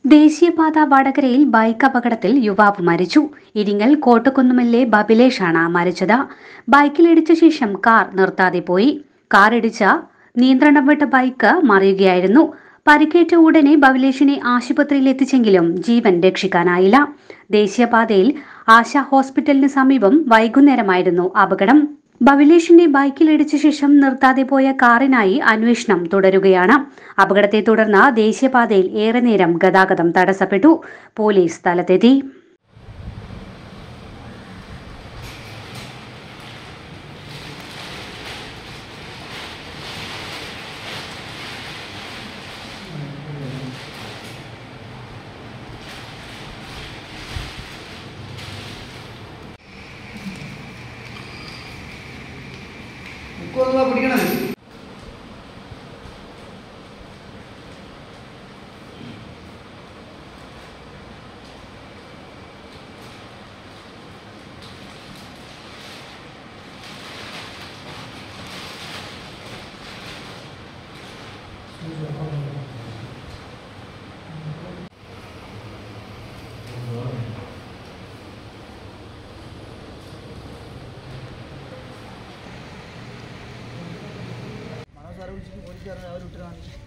ദേശീയപാത വടകരയിൽ ബൈക്ക് അപകടത്തിൽ യുവാവ് മരിച്ചു ഇരിങ്ങൽ കോട്ടക്കുന്നുമല്ലെ ബബിലേഷാണ് മരിച്ചത് ബൈക്കിലിടിച്ച ശേഷം കാർ നിർത്താതെ പോയി കാർ ഇടിച്ച നിയന്ത്രണം വിട്ട ബൈക്ക് മറിയുകയായിരുന്നു പരിക്കേറ്റ ഉടനെ ബബിലേഷിനെ ആശുപത്രിയിൽ എത്തിച്ചെങ്കിലും ജീവൻ രക്ഷിക്കാനായില്ല ദേശീയപാതയിൽ ആശ ഹോസ്പിറ്റലിന് സമീപം വൈകുന്നേരമായിരുന്നു അപകടം ബവിലേഷിന്റെ ബൈക്കിലിടിച്ച ശേഷം നിർത്താതെ പോയ കാറിനായി അന്വേഷണം തുടരുകയാണ് അപകടത്തെ തുടർന്ന് ദേശീയപാതയിൽ ഏറെ നേരം ഗതാഗതം തടസ്സപ്പെട്ടു പോലീസ് സ്ഥലത്തെത്തി ബുക്കൊന്നുവാ പിടിക്കണത് മനോസാറ് വിളിച്ചിട്ട് പോലീസുകാരൻ അവർ വിട്ടതാണ്